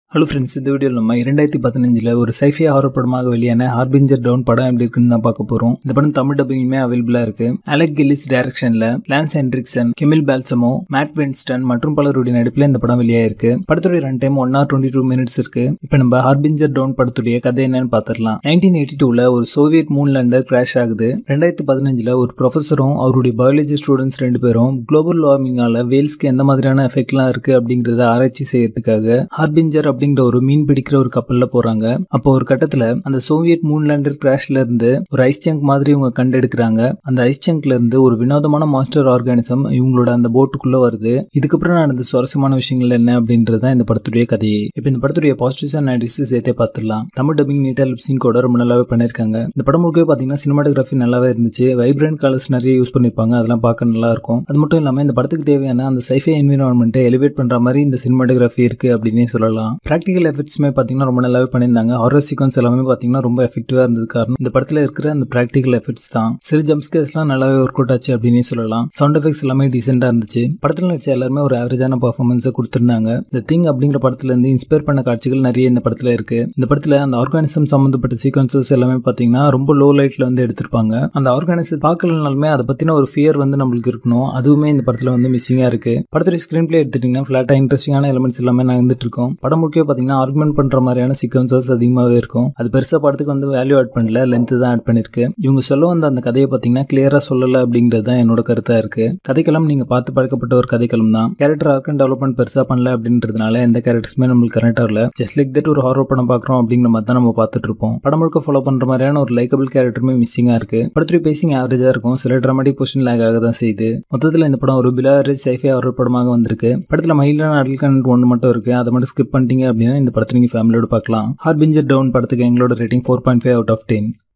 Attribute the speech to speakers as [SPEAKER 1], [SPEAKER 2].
[SPEAKER 1] hello friends இந்த வீடியோவில் நம்ம இரண்டாயிரத்தி பதினஞ்சில் ஒரு சைஃபை ஹாரர் படமாக வெளியான ஹார்பிஞ்சர் டவுன் படம் எப்படி இருக்குன்னு தான் பார்க்க போகிறோம் இந்த படம் தமிழ் டப்பிங்குமே அவைலபிளாக இருக்கு அலெக் கில்லிஸ் டைரக்ஷனில் Lance Henriksen Camille Balsamo Matt Winston மற்றும் பலருடைய நடிப்பில் இந்த படம் வெளியாயிருக்கு படத்துடைய run time one hour twenty two minutes இருக்கு இப்போ நம்ம ஹார்பிஞ்சர் டவுன் படத்துடைய கதை என்னன்னு பார்த்துடலாம் நைன்டீன் எயிட்டி டூவில் ஒரு சோவியட் மூன் லேண்டர் கிராஷ் ஆகுது ரெண்டாயிரத்தி பதினஞ்சில் ஒரு ப்ரொஃபஸரும் அவருடைய பயாலஜி ஸ்டூடெண்ட்ஸ் ரெண்டு பேரும் குளோபல் வார்மிங்கால வேல்ஸ்க்கு எந்த மாதிரியான எஃபெக்ட்லாம் இருக்கு அப்படிங்கறத ஆராய்ச்சி செய்யறதுக்காக ஹார்பிஞ்சர் அப்படிங்கிற ஒரு மீன் பிடிக்கிற ஒரு கப்பல்ல போறாங்க அப்போ ஒரு கட்டத்துல அந்த சோவியட் மூன் லேண்டர் கிராஷ்ல இருந்து ஒரு ஐஸ் சங்க் மாதிரி இவங்க கண்டெடுக்கிறாங்க அந்த ஐஸ் சங்க்ல இருந்து ஒரு வினோதமான மாஸ்டர் ஆர்கானிசம் இவங்களோட அந்த போட்டுக்குள்ள வருது இதுக்கப்புறம் நடந்த சுவாரஸ்யமான விஷயங்கள் என்ன அப்படின்றது தான் இந்த படத்துடைய கதையை இப்போ இந்த படத்துடைய பாசிட்டிவ்ஸ் அண்ட் நெகட்டிவ்ஸ் சேர்த்தே பார்த்துடலாம் தமிழ் டப்பிங் நீட்டா லிப்சிங்கோட ரொம்ப நல்லாவே பண்ணிருக்காங்க இந்த படம் முழுக்கவே பாத்தீங்கன்னா சினிமாட்டோகிராஃபி நல்லாவே இருந்துச்சு வைப்ரண்ட் கலர்ஸ் நிறைய யூஸ் பண்ணிருப்பாங்க அதெல்லாம் பார்க்க நல்லா இருக்கும் அது மட்டும் இல்லாம இந்த படத்துக்கு தேவையான அந்த சைஃபை என்விரான்மெண்ட்டை எலிவேட் பண்ற மாதிரி இந்த சினிமாட்டோகிராஃபி இருக்கு அப்படின்னே சொல்லலாம் ப்ராக்டிகல் எஃபெக்ட்ஸுமே பார்த்தீங்கன்னா ரொம்ப நல்லாவே பண்ணியிருந்தாங்க ஹாரர் சீக்வன்ஸ் எல்லாமே பார்த்தீங்கன்னா ரொம்ப எஃபெக்டிவாக இருந்தது காரணம் இந்த படத்தில் இருக்கிற அந்த ப்ராக்டிகல் எஃபெக்ட்ஸ் தான் சிறு ஜம்ஸ்கேஸ்லாம் நல்லாவே ஒர்க் அவுட் ஆச்சு அப்படின்னே சொல்லலாம் சவுண்ட் எஃபெக்ட்ஸ் எல்லாமே டீசெண்டாக இருந்துச்சு படத்தில் நடிச்ச எல்லாருமே ஒரு ஆவரேஜான பர்ஃபார்மன்ஸை கொடுத்துருந்தாங்க இந்த திங் அப்படிங்கிற படத்துல இருந்து இன்ஸ்பயர் பண்ண காட்சிகள் நிறைய இந்த படத்தில் இருக்கு இந்த படத்தில் அந்த ஆர்கானிசம் சம்மந்தப்பட்ட சீக்வன்சஸ் எல்லாமே பார்த்தீங்கன்னா ரொம்ப லோ லைட்ல வந்து எடுத்திருப்பாங்க அந்த ஆர்கானிசம் பார்க்கலனாலுமே அதை பற்றின ஒரு ஃபியர் வந்து நம்மளுக்கு இருக்கணும் அதுவுமே இந்த படத்தில் வந்து மிஸ்ஸிங்காக இருக்கு படத்துடைய ஸ்க்ரீன் பிளே எடுத்துட்டீங்கன்னா ஃபிளாட்டாக இன்ட்ரெஸ்டிங்கான எலிமெண்ட்ஸ் எல்லாமே நடந்துட்டு இருக்கும் படம் முக்கிய பார்த்தீங்கன்னா ஆர்குமெண்ட் பண்ற மாதிரியான சீக்வன்சஸ் அதிகமாகவே இருக்கும் அது பெருசாக படத்துக்கு வந்து வேல்யூ ஆட் பண்ணல லென்த் தான் ஆட் பண்ணிருக்கு இவங்க சொல்ல வந்த அந்த கதையை பார்த்தீங்கன்னா கிளியரா சொல்லல அப்படிங்கிறது தான் என்னோட கருத்தா இருக்கு கதைக்களம் நீங்க பார்த்து பழக்கப்பட்ட ஒரு கதைக்களம் தான் கேரக்டர் ஆர்க் டெவலப்மெண்ட் பெருசா பண்ணல அப்படின்றதுனால எந்த கேரக்டர்ஸுமே நம்மளுக்கு கரெக்டாக இல்லை ஜஸ்ட் லைக் தட் ஒரு ஹாரர் படம் பார்க்குறோம் அப்படிங்கிற மாதிரி தான் நம்ம பார்த்துட்டு இருப்போம் படம் முழுக்க ஃபாலோ பண்ற மாதிரியான ஒரு லைக்கபிள் கேரக்டருமே மிஸ்ஸிங்கா இருக்கு படத்துடைய பேசிங் ஆவரேஜா இருக்கும் சில ட்ராமாட்டிக் பொசிஷன் லேக் ஆக தான் செய்யுது மொத்தத்தில் இந்த படம் ஒரு பிலாவரேஜ் சைஃபை ஹாரர் படமாக வந்திருக்கு படத்தில் மயிலான அடல் கண்ட் ஒன்று மட்டும் இருக்கு அதை மட்டும் ஸ்கிப் பண்ணிட்டீங்க அப்படின்னா இந்த படத்தை நீங்க ஃபேமிலியோட பார்க்கலாம் ஹார்பிஞ்சர் டவுன் படத்துக்கு எங்களோட rating four point five out of ten